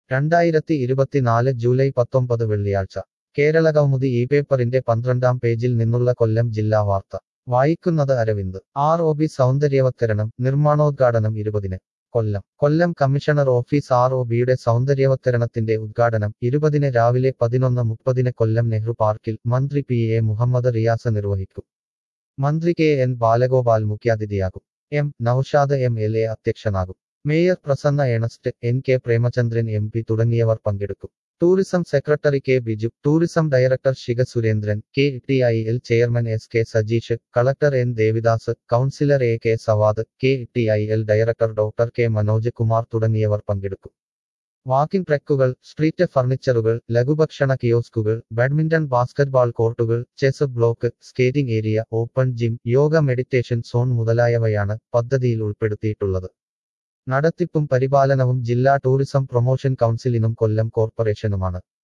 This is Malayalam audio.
രണ്ടായിരത്തി ഇരുപത്തിനാല് ജൂലൈ പത്തൊമ്പത് വെള്ളിയാഴ്ച കേരളകൗമുദി ഈ പേപ്പറിന്റെ പന്ത്രണ്ടാം പേജിൽ നിന്നുള്ള കൊല്ലം ജില്ലാ വാർത്ത വായിക്കുന്നത് അരവിന്ദ് ആർ ഒ ബി സൗന്ദര്യവത്കരണം നിർമ്മാണോദ്ഘാടനം ഇരുപതിന് Kollam Kollam commissioner office R O ബിയുടെ സൗന്ദര്യവത്കരണത്തിന്റെ ഉദ്ഘാടനം ഇരുപതിന് രാവിലെ പതിനൊന്ന് മുപ്പതിന് കൊല്ലം നെഹ്റു പാർക്കിൽ മന്ത്രി പി എ മുഹമ്മദ് റിയാസ് നിർവഹിക്കും മന്ത്രി കെ എൻ ബാലഗോപാൽ മുഖ്യാതിഥിയാകും M Noushad M L A അധ്യക്ഷനാകും mayor Prasanna Ernest N K Premachandran M P തുടങ്ങിയവർ പങ്കെടുക്കും tourism secretary K Biju tourism director Shikha Surendran K T I L chairman S K Sajeesh collector N Devidas councillor A K Savad K T I L director doctor K Manoj Kumar തുടങ്ങിയവർ പങ്കെടുക്കും വാക്കിംഗ് ട്രക്കുകൾ സ്ട്രീറ്റ് ഫർണിച്ചറുകൾ ലഘുഭക്ഷണ കിയോസ്കുകൾ ബാഡ്മിന്റൺ ബാസ്കറ്റ്ബാൾ കോർട്ടുകൾ chess block skating area open gym yoga meditation zone മുതലായവയാണ് പദ്ധതിയിൽ ഉൾപ്പെടുത്തിയിട്ടുള്ളത് നടത്തിപ്പും പരിപാലനവും ജില്ലാ ടൂറിസം പ്രൊമോഷൻ കൗൺസിലിനും കൊല്ലം കോർപ്പറേഷനുമാണ്